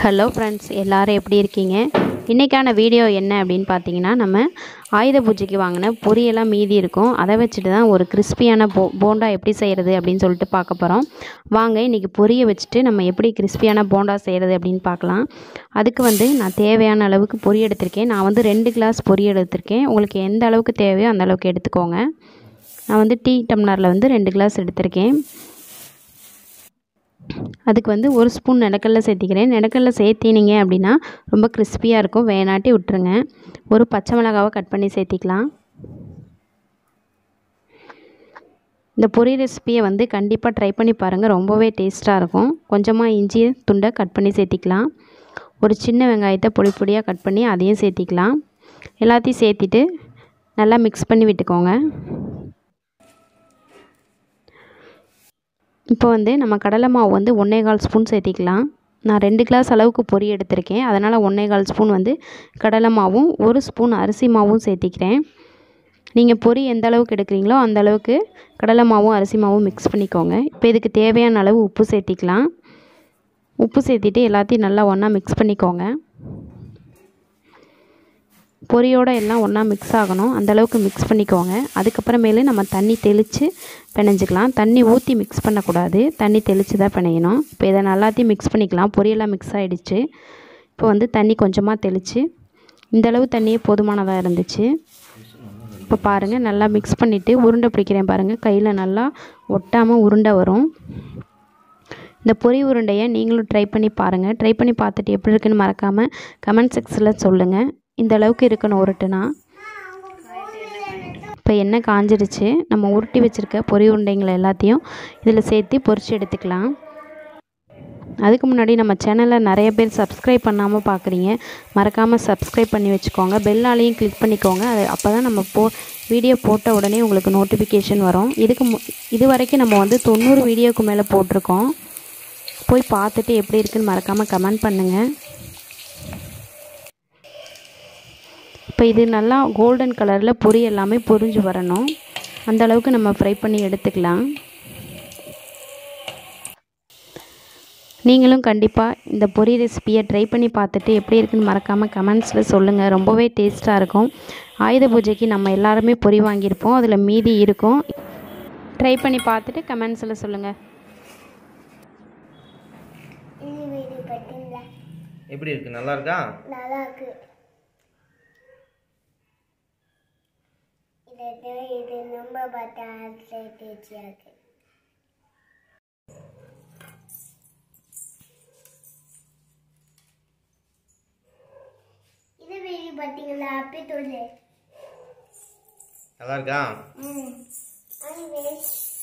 hello friends எல்லோரும் எப்படி இருக்கீங்க இன்றைக்கான வீடியோ என்ன அப்படின்னு பார்த்தீங்கன்னா நம்ம ஆயுத பூஜைக்கு வாங்கின பொரியெல்லாம் மீதி இருக்கும் அதை வச்சுட்டு தான் ஒரு கிறிஸ்பியான போ போண்டா எப்படி செய்கிறது அப்படின்னு சொல்லிட்டு பார்க்க போகிறோம் வாங்க இன்றைக்கி பொரியை வச்சுட்டு நம்ம எப்படி கிறிஸ்பியான போண்டா செய்கிறது அப்படின்னு பார்க்கலாம் அதுக்கு வந்து நான் தேவையான அளவுக்கு பொரி எடுத்திருக்கேன் நான் வந்து ரெண்டு கிளாஸ் பொரி எடுத்திருக்கேன் உங்களுக்கு எந்த அளவுக்கு தேவையோ அந்த அளவுக்கு எடுத்துக்கோங்க நான் வந்து டீ டம்ளரில் வந்து ரெண்டு கிளாஸ் எடுத்திருக்கேன் அதுக்கு வந்து ஒரு ஸ்பூன் நிலக்கடல சேர்த்திக்கிறேன் நிலக்கடல சேர்த்தினீங்க அப்படின்னா ரொம்ப கிறிஸ்பியாக இருக்கும் வேணாட்டி விட்டுருங்க ஒரு பச்சை மிளகாவை கட் பண்ணி சேர்த்திக்கலாம் இந்த பொரி ரெசிப்பியை வந்து கண்டிப்பாக ட்ரை பண்ணி பாருங்கள் ரொம்பவே டேஸ்ட்டாக இருக்கும் கொஞ்சமாக இஞ்சி துண்டை கட் பண்ணி சேர்த்திக்கலாம் ஒரு சின்ன வெங்காயத்தை பொடி பொடியாக கட் பண்ணி அதையும் சேர்த்திக்கலாம் எல்லாத்தையும் சேர்த்திட்டு நல்லா மிக்ஸ் பண்ணி விட்டுக்கோங்க இப்போ வந்து நம்ம கடலை மாவு வந்து ஒன்றே கால் ஸ்பூன் சேர்த்திக்கலாம் நான் ரெண்டு கிளாஸ் அளவுக்கு பொரி எடுத்திருக்கேன் அதனால் ஒன்றே கால் ஸ்பூன் வந்து கடலை மாவும் ஒரு ஸ்பூன் அரிசி மாவும் சேர்த்திக்கிறேன் நீங்கள் பொரி எந்த அளவுக்கு எடுக்கிறீங்களோ அந்த அளவுக்கு கடலை மாவும் அரிசி மாவும் மிக்ஸ் பண்ணிக்கோங்க இப்போ இதுக்கு தேவையான அளவு உப்பு சேர்த்திக்கலாம் உப்பு சேர்த்திட்டு எல்லாத்தையும் நல்லா ஒன்றா மிக்ஸ் பண்ணிக்கோங்க பொரியோடு எல்லாம் ஒன்றா மிக்ஸ் ஆகணும் அந்தளவுக்கு மிக்ஸ் பண்ணிக்கோங்க அதுக்கப்புறமேலு நம்ம தண்ணி தெளித்து பிணைஞ்சிக்கலாம் தண்ணி ஊற்றி மிக்ஸ் பண்ணக்கூடாது தண்ணி தெளித்து தான் பிணையணும் இப்போ இதை நல்லாத்தையும் மிக்ஸ் பண்ணிக்கலாம் பொரியெல்லாம் மிக்ஸ் ஆகிடுச்சு இப்போ வந்து தண்ணி கொஞ்சமாக தெளித்து இந்தளவு தண்ணியே போதுமானதாக இருந்துச்சு இப்போ பாருங்கள் நல்லா மிக்ஸ் பண்ணிவிட்டு உருண்டை பிடிக்கிறேன் பாருங்கள் கையில் நல்லா ஒட்டாமல் உருண்டை வரும் இந்த பொரி உருண்டையை நீங்களும் ட்ரை பண்ணி பாருங்கள் ட்ரை பண்ணி பார்த்துட்டு எப்படி இருக்குன்னு மறக்காமல் கமெண்ட் செக்ஷனில் சொல்லுங்கள் இந்த அளவுக்கு இருக்கணும் உருட்டுனா இப்போ எண்ணெய் காஞ்சிடுச்சு நம்ம உருட்டி வச்சுருக்க பொரி உருண்டைங்களை எல்லாத்தையும் இதில் சேர்த்து பொரித்து எடுத்துக்கலாம் அதுக்கு முன்னாடி நம்ம சேனலில் நிறைய பேர் சப்ஸ்கிரைப் பண்ணாமல் பார்க்குறீங்க மறக்காமல் சப்ஸ்கிரைப் பண்ணி வச்சுக்கோங்க பெல்லாலையும் கிளிக் பண்ணிக்கோங்க அது அப்போ தான் நம்ம போ வீடியோ போட்ட உடனே உங்களுக்கு நோட்டிஃபிகேஷன் வரும் இதுக்கு மு இது வரைக்கும் நம்ம வந்து தொண்ணூறு வீடியோவுக்கு மேலே போட்டிருக்கோம் போய் பார்த்துட்டு எப்படி இருக்குன்னு மறக்காமல் கமெண்ட் பண்ணுங்கள் இப்போ இது நல்லா கோல்டன் கலரில் பொரி எல்லாமே பொரிஞ்சு வரணும் அந்த அளவுக்கு நம்ம ஃப்ரை பண்ணி எடுத்துக்கலாம் நீங்களும் கண்டிப்பாக இந்த பொரி ரெசிப்பியை ட்ரை பண்ணி பார்த்துட்டு எப்படி இருக்குன்னு மறக்காமல் கமெண்ட்ஸில் சொல்லுங்கள் ரொம்பவே டேஸ்ட்டாக இருக்கும் ஆயுத பூஜைக்கு நம்ம எல்லாருமே பொரி வாங்கியிருப்போம் அதில் மீதி இருக்கும் ட்ரை பண்ணி பார்த்துட்டு கமெண்ட்ஸில் சொல்லுங்கள் இது வீடு கட்டிங்களா எப்படி இருக்கு நல்லா இருக்கா நல்லா இருக்கு இது இது நம்ம பார்த்தா டேஸ்டியாக இருக்கு இது வீடு பார்த்தீங்களா அப்படி சொல்லு நல்லா இருக்கா ம் அது வேஸ்ட்